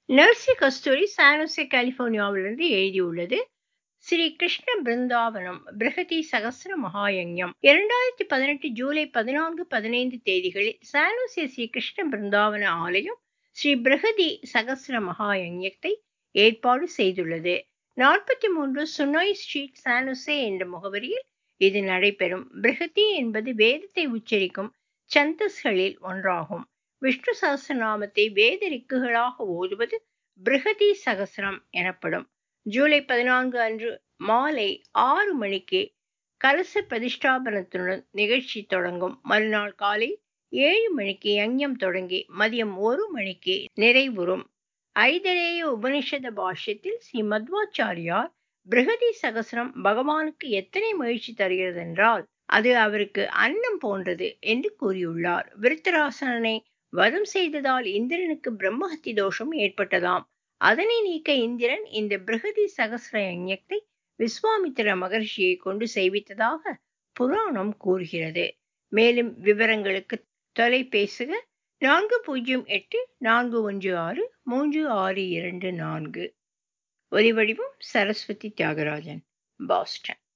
நர்சி கஸ்தூரி San Jose கலிபோர்னியாவிலிருந்து எழுதியுள்ளது ஸ்ரீ கிருஷ்ண பிருந்தாவனம் பிரகதி சகசிர மகாயஞ்யம் இரண்டாயிரத்தி பதினெட்டு ஜூலை பதினான்கு பதினைந்து தேதிகளில் சானோசே ஸ்ரீ கிருஷ்ண பிருந்தாவன ஆலயம் ஸ்ரீ பிரகதி சகசிர மகாயஞ்யத்தை ஏற்பாடு செய்துள்ளது நாற்பத்தி மூன்று சுனோய் ஸ்ட்ரீட் சானோசே என்ற முகவரியில் இது நடைபெறும் பிரகதி என்பது வேதத்தை உச்சரிக்கும் சந்தஸ்களில் ஒன்றாகும் விஷ்ணு சகசிரநாமத்தை வேத ரிக்குகளாக ஓதுவது பிருகதி சகசிரம் எனப்படும் ஜூலை பதினான்கு அன்று மாலை ஆறு மணிக்கு கலச பிரதிஷ்டாபனத்துடன் நிகழ்ச்சி தொடங்கும் மறுநாள் காலை ஏழு மணிக்கு யஞ்ஞம் தொடங்கி மதியம் ஒரு மணிக்கு நிறைவுறும் ஐதரேய உபனிஷத பாஷ்யத்தில் ஸ்ரீ மத்வாச்சாரியார் பிருகதி சகசிரம் பகவானுக்கு எத்தனை மகிழ்ச்சி தருகிறது என்றால் அது அவருக்கு அன்னம் போன்றது என்று கூறியுள்ளார் விருத்தராசனனை வதம் செய்ததால் இந்திரனுக்கு பிரம்மஹத்தி தோஷம் ஏற்பட்டதாம் அதனை நீக்க இந்திரன் இந்த பிருகதி சகசிர யஜ்ஞத்தை விஸ்வாமித்திர மகர்ஷியை கொண்டு செய்வித்ததாக புராணம் கூறுகிறது மேலும் விவரங்களுக்கு தொலைபேசுக நான்கு பூஜ்ஜியம் எட்டு நான்கு ஒன்று ஆறு மூன்று ஆறு இரண்டு நான்கு ஒலிவடிவம் சரஸ்வதி தியாகராஜன் பாஸ்டன்